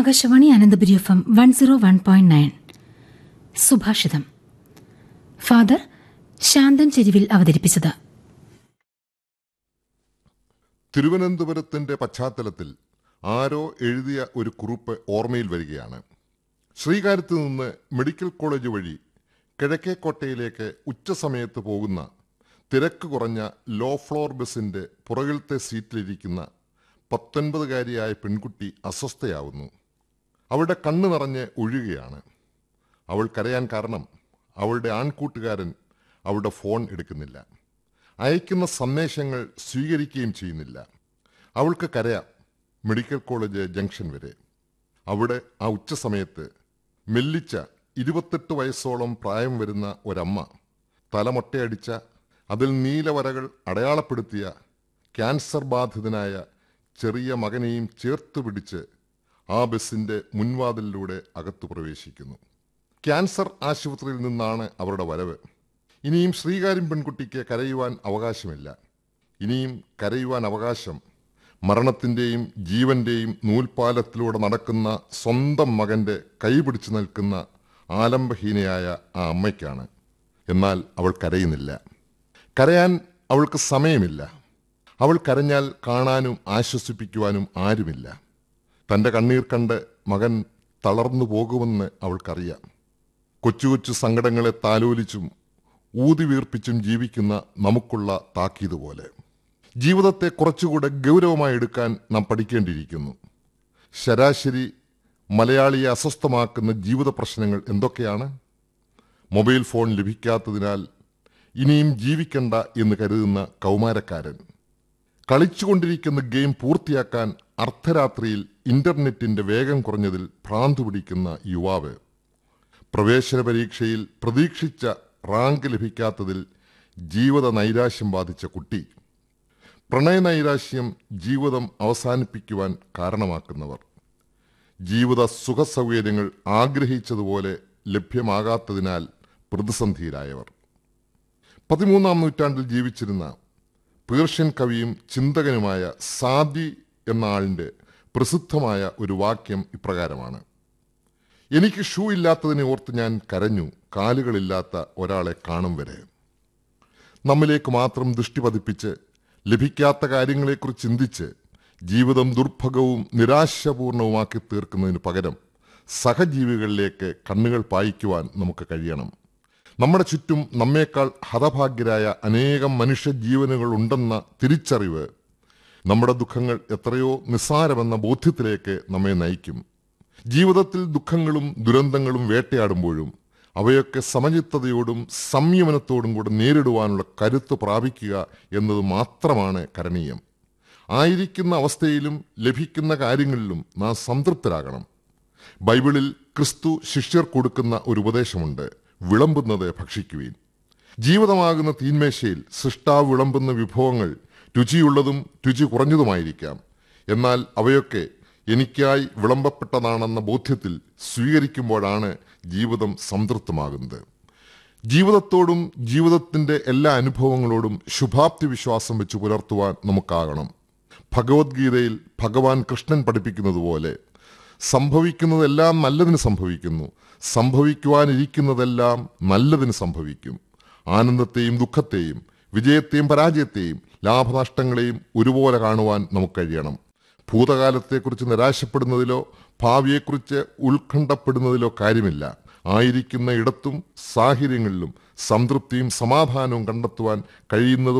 Akashvani Ananthapuri F M one zero one point nine സുഭാഷിതം father Shanthan Cheruvil അവതരിപ്പിച്ചത് തിരുവനന്തപുരത്തിന്റെ പശ്ചാത്തലത്തിൽ ആരോ എഴുതിയ ഒരു കുറിപ്പ് ഓർമ്മയിൽ വരികയാണ് ശ്രീകാര്യത്ത് നിന്ന് മെഡിക്കൽ കോളേജ് വഴി കിഴക്കേക്കോട്ടയിലേക്ക് ഉച്ചസമയത്ത് പോകുന്ന തിരക്ക് കുറഞ്ഞ ലോ ഫ്ലോർ ബസിന്റെ പുറകിലത്തെ സീറ്റിലിരിക്കുന്ന പത്തൊൻപതുകാരിയായ പെൺകുട്ടി അസ്വസ്ഥയാവുന്നു അവളുടെ കണ്ണ് നിറഞ്ഞ് ഒഴുകുകയാണ് അവൾ കരയാൻ കാരണം അവളുടെ ആൺകൂട്ടുകാരൻ അവളുടെ ഫോൺ എടുക്കുന്നില്ല അയക്കുന്ന സന്ദേശങ്ങൾ സ്വീകരിക്കുകയും ചെയ്യുന്നില്ല അവൾക്ക് കരയാം മെഡിക്കൽ കോളേജ് ജംഗ്ഷൻ വരെ അവിടെ ആ ഉച്ചസമയത്ത് മെല്ലിച്ച ഇരുപത്തെട്ട് വയസ്സോളം പ്രായം വരുന്ന ഒരമ്മ തലമൊട്ടയടിച്ച അതിൽ നീലവരകൾ അടയാളപ്പെടുത്തിയ ക്യാൻസർ ബാധിതനായ ചെറിയ മകനെയും ചേർത്ത് പിടിച്ച് ആ ബസിന്റെ മുൻവാതിലിലൂടെ അകത്തു പ്രവേശിക്കുന്നു ക്യാൻസർ ആശുപത്രിയിൽ നിന്നാണ് അവരുടെ വരവ് ഇനിയും ശ്രീകാര്യം പെൺകുട്ടിക്ക് കരയുവാൻ അവകാശമില്ല ഇനിയും കരയുവാൻ അവകാശം മരണത്തിന്റെയും ജീവന്റെയും നൂൽപാലത്തിലൂടെ നടക്കുന്ന സ്വന്തം മകന്റെ കൈപിടിച്ചു നിൽക്കുന്ന ആലംബഹീനയായ ആ അമ്മയ്ക്കാണ് എന്നാൽ അവൾ കരയുന്നില്ല കരയാൻ അവൾക്ക് സമയമില്ല അവൾ കരഞ്ഞാൽ കാണാനും ആശ്വസിപ്പിക്കുവാനും ആരുമില്ല തന്റെ കണ്ണീർ കണ്ട് മകൻ തളർന്നു പോകുമെന്ന് അവൾക്കറിയാം കൊച്ചു കൊച്ചു സങ്കടങ്ങളെ താലോലിച്ചും ഊതി വീർപ്പിച്ചും ജീവിക്കുന്ന നമുക്കുള്ള താക്കീത് പോലെ ജീവിതത്തെ കുറച്ചുകൂടെ ഗൗരവമായി എടുക്കാൻ നാം പഠിക്കേണ്ടിയിരിക്കുന്നു ശരാശരി മലയാളിയെ അസ്വസ്ഥമാക്കുന്ന ജീവിത പ്രശ്നങ്ങൾ എന്തൊക്കെയാണ് മൊബൈൽ ഫോൺ ലഭിക്കാത്തതിനാൽ ഇനിയും ജീവിക്കണ്ട എന്ന് കരുതുന്ന കൗമാരക്കാരൻ കളിച്ചുകൊണ്ടിരിക്കുന്ന ഗെയിം പൂർത്തിയാക്കാൻ അർദ്ധരാത്രിയിൽ ഇന്റർനെറ്റിന്റെ വേഗം കുറഞ്ഞതിൽ ഭ്രാന്ത് പിടിക്കുന്ന യുവാവ് പ്രവേശന പരീക്ഷയിൽ പ്രതീക്ഷിച്ച റാങ്ക് ലഭിക്കാത്തതിൽ ജീവിത നൈരാശ്യം ബാധിച്ച കുട്ടി പ്രണയ നൈരാശ്യം ജീവിതം അവസാനിപ്പിക്കുവാൻ കാരണമാക്കുന്നവർ ജീവിത സുഖസൗകര്യങ്ങൾ ആഗ്രഹിച്ചതുപോലെ ലഭ്യമാകാത്തതിനാൽ പ്രതിസന്ധിയിലായവർ പതിമൂന്നാം നൂറ്റാണ്ടിൽ ജീവിച്ചിരുന്ന പേർഷ്യൻ കവിയും ചിന്തകനുമായ സാദി എന്ന ആളിന്റെ പ്രസിദ്ധമായ ഒരു വാക്യം ഇപ്രകാരമാണ് എനിക്ക് ഷൂ ഇല്ലാത്തതിനെ ഓർത്ത് ഞാൻ കരഞ്ഞു കാലുകളില്ലാത്ത ഒരാളെ കാണും വരെ നമ്മിലേക്ക് മാത്രം ദൃഷ്ടി പതിപ്പിച്ച് ലഭിക്കാത്ത കാര്യങ്ങളെക്കുറിച്ച് ചിന്തിച്ച് ജീവിതം ദുർഭഗവും നിരാശപൂർണവുമാക്കി തീർക്കുന്നതിന് പകരം സഹജീവികളിലേക്ക് കണ്ണുകൾ പായിക്കുവാൻ നമുക്ക് കഴിയണം നമ്മുടെ ചുറ്റും നമ്മേക്കാൾ ഹതഭാഗ്യരായ അനേകം മനുഷ്യജീവനുകൾ ഉണ്ടെന്ന തിരിച്ചറിവ് നമ്മുടെ ദുഃഖങ്ങൾ എത്രയോ നിസ്സാരമെന്ന ബോധ്യത്തിലേക്ക് നമ്മെ നയിക്കും ജീവിതത്തിൽ ദുഃഖങ്ങളും ദുരന്തങ്ങളും വേട്ടയാടുമ്പോഴും അവയൊക്കെ സമചിത്തതയോടും സംയമനത്തോടും കൂടെ നേരിടുവാനുള്ള കരുത്ത് പ്രാപിക്കുക എന്നത് മാത്രമാണ് കരണീയം ആയിരിക്കുന്ന അവസ്ഥയിലും ലഭിക്കുന്ന കാര്യങ്ങളിലും നാം സംതൃപ്തരാകണം ബൈബിളിൽ ക്രിസ്തു ശിഷ്യർ കൊടുക്കുന്ന ഒരു ഉപദേശമുണ്ട് വിളമ്പുന്നത് ഭക്ഷിക്കുവീൻ ജീവിതമാകുന്ന തീന്മേശയിൽ സൃഷ്ടാവ് വിളമ്പുന്ന വിഭവങ്ങൾ രുചിയുള്ളതും രുചി കുറഞ്ഞതുമായിരിക്കാം എന്നാൽ അവയൊക്കെ എനിക്കായി വിളമ്പപ്പെട്ടതാണെന്ന ബോധ്യത്തിൽ സ്വീകരിക്കുമ്പോഴാണ് ജീവിതം സംതൃപ്തമാകുന്നത് ജീവിതത്തോടും ജീവിതത്തിന്റെ എല്ലാ അനുഭവങ്ങളോടും ശുഭാപ്തി വിശ്വാസം വെച്ച് പുലർത്തുവാൻ നമുക്കാകണം ഭഗവത്ഗീതയിൽ ഭഗവാൻ കൃഷ്ണൻ പഠിപ്പിക്കുന്നത് പോലെ സംഭവിക്കുന്നതെല്ലാം നല്ലതിന് സംഭവിക്കുന്നു സംഭവിക്കുവാനിരിക്കുന്നതെല്ലാം നല്ലതിന് സംഭവിക്കും ആനന്ദത്തെയും ദുഃഖത്തെയും വിജയത്തെയും പരാജയത്തെയും ലാഭനഷ്ടങ്ങളെയും ഒരുപോലെ കാണുവാൻ നമുക്ക് കഴിയണം ഭൂതകാലത്തെക്കുറിച്ച് നിരാശപ്പെടുന്നതിലോ ഭാവിയെക്കുറിച്ച് ഉത്കണ്ഠപ്പെടുന്നതിലോ കാര്യമില്ല ആയിരിക്കുന്ന ഇടത്തും സാഹചര്യങ്ങളിലും സംതൃപ്തിയും സമാധാനവും കണ്ടെത്തുവാൻ കഴിയുന്നത്